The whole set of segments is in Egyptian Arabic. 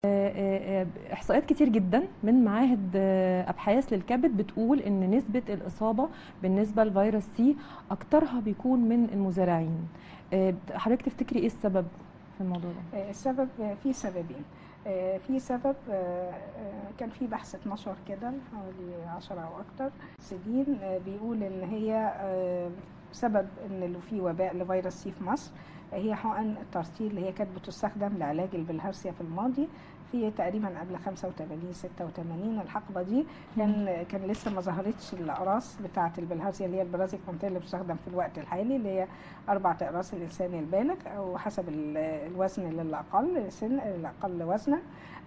احصائيات كتير جدا من معاهد ابحاث للكبد بتقول ان نسبه الاصابه بالنسبه لفيروس سي اكترها بيكون من المزارعين حضرتك تفتكري ايه السبب في الموضوع ده السبب في سببين في سبب كان في بحث اتنشر كده حوالي 10 او اكتر سنين بيقول ان هي سبب ان في وباء لفيروس سي في مصر هي حقن الترتيل اللي هي كانت بتستخدم لعلاج البلهارسيا في الماضي في تقريبا قبل 85 86 الحقبه دي كان كان لسه ما ظهرتش الاقراص بتاعه البلهارسيا اللي هي البرازيك كونتيل اللي بتستخدم في الوقت الحالي اللي هي اربع اقراص الانسان البالغ او حسب الوزن للاقل سن الاقل وزنا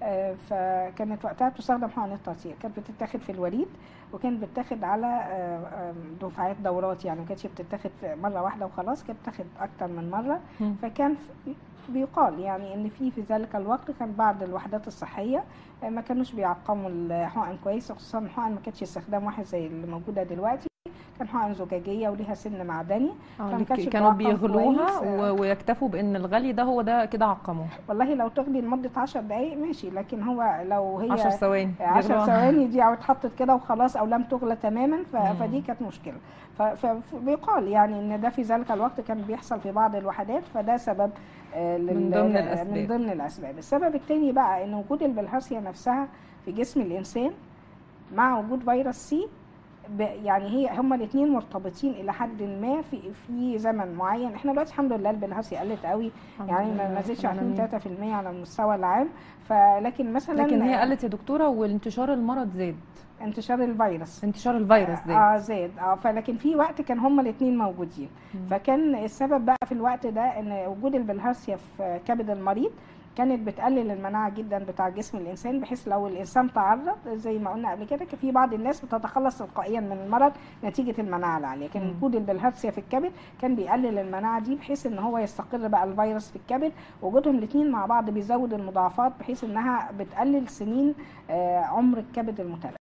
فكانت وقتها بتستخدم حقن الترتيل كانت بتتاخد في الوريد وكانت بتتاخد على دفعات دورات يعني ما كانتش بتتاخد مره واحده وخلاص كانت بتتاخد اكتر من مره فكان بيقال يعني ان في في ذلك الوقت كان بعض الوحدات الصحيه ما كانوش بيعقموا الحقن كويس خصوصا الحقن ما كانتش استخدام واحد زي اللي موجوده دلوقتي كان حقن زجاجيه وليها سن معدني آه كانوا بيغلوها ويكتفوا بان الغلي ده هو ده كده عقموه والله لو تغلي لمده 10 دقائق ماشي لكن هو لو هي 10 ثواني 10 ثواني دي او اتحطت كده وخلاص او لم تغلى تماما فدي كانت مشكله فبيقال يعني ان ده في ذلك الوقت كان بيحصل في بعض الوحدات فده سبب من ضمن الاسباب من ضمن الاسباب السبب الثاني بقى ان وجود البلهارسيا نفسها في جسم الانسان مع وجود فيروس سي يعني هي هما الاثنين مرتبطين الى حد ما في في زمن معين احنا دلوقتي الحمد لله البلهارسيا قلت قوي يعني ما نزلتش 2 3% على المستوى العام فلكن مثلا لكن هي قلت يا دكتوره وانتشار المرض زاد انتشار الفيروس انتشار الفيروس زاد اه زاد اه فلكن في وقت كان هما الاثنين موجودين مم. فكان السبب بقى في الوقت ده ان وجود البلهارسيا في كبد المريض كانت بتقلل المناعه جدا بتاع جسم الانسان بحيث لو الانسان تعرض زي ما قلنا قبل كده في بعض الناس بتتخلص تلقائيا من المرض نتيجه المناعه العاليه كان وجود البلهارسيا في الكبد كان بيقلل المناعه دي بحيث ان هو يستقر بقى الفيروس في الكبد وجودهم الاثنين مع بعض بيزود المضاعفات بحيث انها بتقلل سنين عمر الكبد المتلف